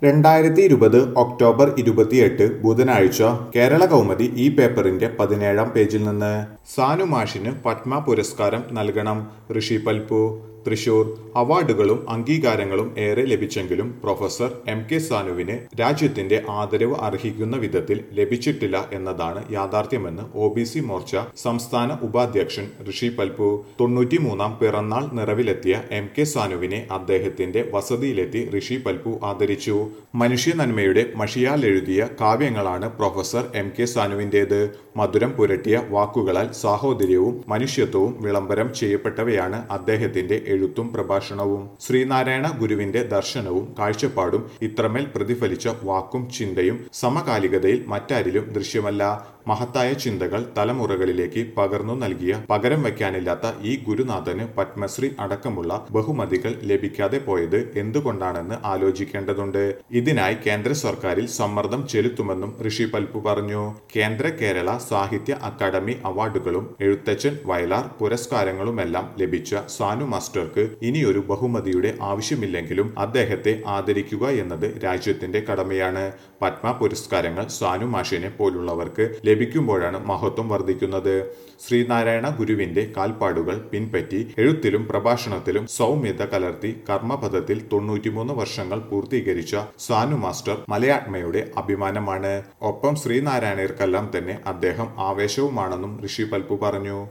രണ്ടായിരത്തി ഇരുപത് ഒക്ടോബർ ഇരുപത്തിയെട്ട് ബുധനാഴ്ച കേരള കൗമുദി ഈ പേപ്പറിന്റെ പതിനേഴാം പേജിൽ നിന്ന് സാനു മാഷിന് പത്മ പുരസ്കാരം നൽകണം ഋഷി പൽപു തൃശൂർ അവാർഡുകളും അംഗീകാരങ്ങളും ഏറെ ലഭിച്ചെങ്കിലും പ്രൊഫസർ എം കെ സാനുവിന് രാജ്യത്തിന്റെ ആദരവ് അർഹിക്കുന്ന വിധത്തിൽ ലഭിച്ചിട്ടില്ല എന്നതാണ് യാഥാർത്ഥ്യമെന്ന് ഒ ബി സി മോർച്ച സംസ്ഥാന ഉപാധ്യക്ഷൻ ഋഷി പൽപു തൊണ്ണൂറ്റിമൂന്നാം പിറന്നാൾ നിറവിലെത്തിയ എം കെ സാനുവിനെ അദ്ദേഹത്തിന്റെ വസതിയിലെത്തി ഋഷി പൽപു ആദരിച്ചു മനുഷ്യ നന്മയുടെ മഷിയാൽ എഴുതിയ കാവ്യങ്ങളാണ് പ്രൊഫസർ എം കെ സാനുവിന്റേത് മധുരം പുരട്ടിയ വാക്കുകളാൽ സാഹോദര്യവും മനുഷ്യത്വവും വിളംബരം ചെയ്യപ്പെട്ടവയാണ് അദ്ദേഹത്തിന്റെ എഴുത്തും പ്രഭാഷണവും ശ്രീനാരായണ ഗുരുവിന്റെ ദർശനവും കാഴ്ചപ്പാടും ഇത്രമേൽ പ്രതിഫലിച്ച വാക്കും ചിന്തയും സമകാലികതയിൽ മറ്റാരിലും ദൃശ്യമല്ല മഹത്തായ ചിന്തകൾ തലമുറകളിലേക്ക് പകർന്നു നൽകിയ പകരം വയ്ക്കാനില്ലാത്ത ഈ ഗുരുനാഥന് പത്മശ്രീ അടക്കമുള്ള ബഹുമതികൾ ലഭിക്കാതെ പോയത് എന്തുകൊണ്ടാണെന്ന് ആലോചിക്കേണ്ടതുണ്ട് ഇതിനായി കേന്ദ്ര സർക്കാരിൽ സമ്മർദ്ദം ചെലുത്തുമെന്നും ഋഷി പൽപു പറഞ്ഞു കേന്ദ്ര കേരള സാഹിത്യ അക്കാദമി അവാർഡുകളും എഴുത്തച്ഛൻ വയലാർ പുരസ്കാരങ്ങളുമെല്ലാം ലഭിച്ച സാനു മാസ്റ്റർക്ക് ഇനിയൊരു ബഹുമതിയുടെ ആവശ്യമില്ലെങ്കിലും അദ്ദേഹത്തെ ആദരിക്കുക എന്നത് രാജ്യത്തിന്റെ കടമയാണ് പത്മ പുരസ്കാരങ്ങൾ സാനു മാഷിനെ പോലുള്ളവർക്ക് ലഭിക്കുമ്പോഴാണ് മഹത്വം വർദ്ധിക്കുന്നത് ശ്രീനാരായണ ഗുരുവിന്റെ കാൽപ്പാടുകൾ പിൻപറ്റി എഴുത്തിലും പ്രഭാഷണത്തിലും സൗമ്യത കലർത്തി കർമ്മപഥത്തിൽ തൊണ്ണൂറ്റിമൂന്ന് വർഷങ്ങൾ പൂർത്തീകരിച്ച സാനു മാസ്റ്റർ മലയാത്മയുടെ അഭിമാനമാണ് ഒപ്പം ശ്രീനാരായണർക്കെല്ലാം തന്നെ അദ്ദേഹം ആവേശവുമാണെന്നും ഋഷി പൽപു പറഞ്ഞു